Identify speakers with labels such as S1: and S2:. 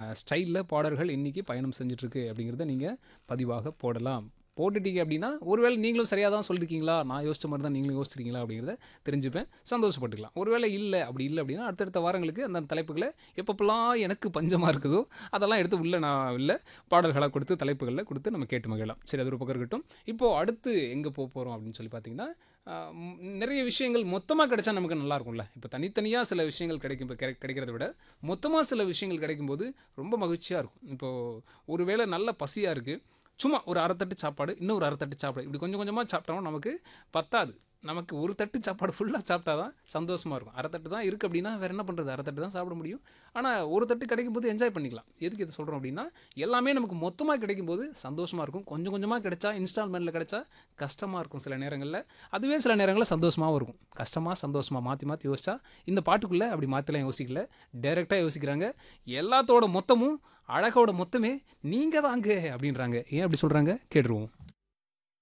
S1: ஸ்டைலில் பாடல்கள் இன்றைக்கி பயணம் செஞ்சுட்ருக்கு அப்படிங்கிறத நீங்கள் பதிவாக போடலாம் போட்டுட்டீங்க அப்படின்னா ஒருவேளை நீங்களும் சரியாக தான் சொல்லியிருக்கீங்களா நான் யோசிச்ச மாதிரி தான் நீங்களும் யோசிச்சிருக்கீங்களா அப்படிங்கிறத தெரிஞ்சுப்பேன் சந்தோஷப்பட்டுக்கலாம் ஒருவேளை இல்லை அப்படி இல்லை அப்படின்னா அடுத்தடுத்த வாரங்களுக்கு அந்த தலைப்புகளை எப்பப்பெல்லாம் எனக்கு பஞ்சமாக இருக்குதோ அதெல்லாம் எடுத்து உள்ளே நான் இல்லை பாடல்களாக கொடுத்து தலைப்புகளில் கொடுத்து நம்ம கேட்டு மகிழலாம் சரி அது ஒரு பக்கம் இருக்கட்டும் இப்போது அடுத்து எங்கே போக போகிறோம் அப்படின்னு சொல்லி பார்த்தீங்கன்னா ஆஹ் ம், நிறைய விஷயங்கள் மொத்தமாக கிடைச்சா நமக்கு நல்லா இருக்கும்ல இப்போ தனித்தனியாக சில விஷயங்கள் கிடைக்கும் இப்போ கிடை கிடைக்கிறத விட மொத்தமாக சில விஷயங்கள் கிடைக்கும்போது ரொம்ப மகிழ்ச்சியாக இருக்கும் இப்போது ஒருவேளை நல்ல பசியாக இருக்குது சும்மா ஒரு அரை தட்டு சாப்பாடு இன்னும் ஒரு அரை தட்டு சாப்பாடு இப்படி கொஞ்சம் கொஞ்சமாக சாப்பிட்டோம்னா நமக்கு பத்தாது நமக்கு ஒரு தட்டு சாப்பாடு ஃபுல்லாக சாப்பிட்டா தான் சந்தோஷமாக இருக்கும் அரை தட்டு தான் இருக்குது அப்படின்னா வேறு என்ன பண்ணுறது அரை தட்டு தான் சாப்பிட முடியும் ஆனால் ஒரு தட்டு கிடைக்கும் போது என்ஜாய் பண்ணிக்கலாம் எதுக்கு இது சொல்கிறோம் அப்படின்னா எல்லாமே நமக்கு மொத்தமாக கிடைக்கும்போது சந்தோஷமாக இருக்கும் கொஞ்சம் கொஞ்சமாக கிடைச்சா இன்ஸ்டால்மெண்ட்டில் கிடைச்சா கஷ்டமாக இருக்கும் சில நேரங்களில் அதுவே சில நேரங்களில் சந்தோஷமாகவும் இருக்கும் கஷ்டமாக சந்தோஷமாக மாற்றி மாற்றி யோசிச்சா இந்த பாட்டுக்குள்ளே அப்படி மாற்றலாம் யோசிக்கல டைரெக்டாக யோசிக்கிறாங்க எல்லாத்தோட மொத்தமும் அழகோட மொத்தமே நீங்கள் தாங்க அப்படின்றாங்க ஏன் அப்படி சொல்கிறாங்க கேட்டுருவோம்